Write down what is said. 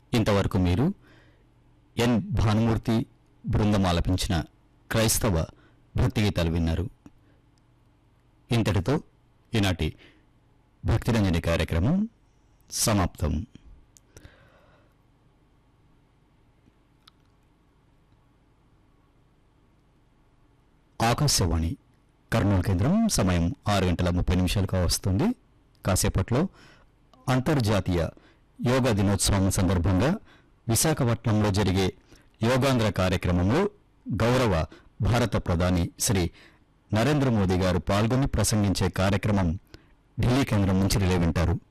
ఇంతవరకు మీరు ఎన్ భానుమూర్తి బృందం ఆలపించిన క్రైస్తవ భక్తి గీతాలు విన్నారు ఇంతటితో ఈనాటి భక్తిరంజని కార్యక్రమం సమాప్తం ఆకాశవాణి కర్నూలు కేంద్రం సమయం ఆరు గంటల ముప్పై నిమిషాలుగా వస్తుంది కాసేపట్లో అంతర్జాతీయ యోగా దినోత్సవం సందర్భంగా విశాఖపట్నంలో జరిగే యోగాంధ్ర కార్యక్రమంలో గౌరవ భారత ప్రధాని శ్రీ నరేంద్ర మోదీ గారు పాల్గొని ప్రసంగించే కార్యక్రమం ఢిల్లీ కేంద్రం నుంచి రిలే వింటారు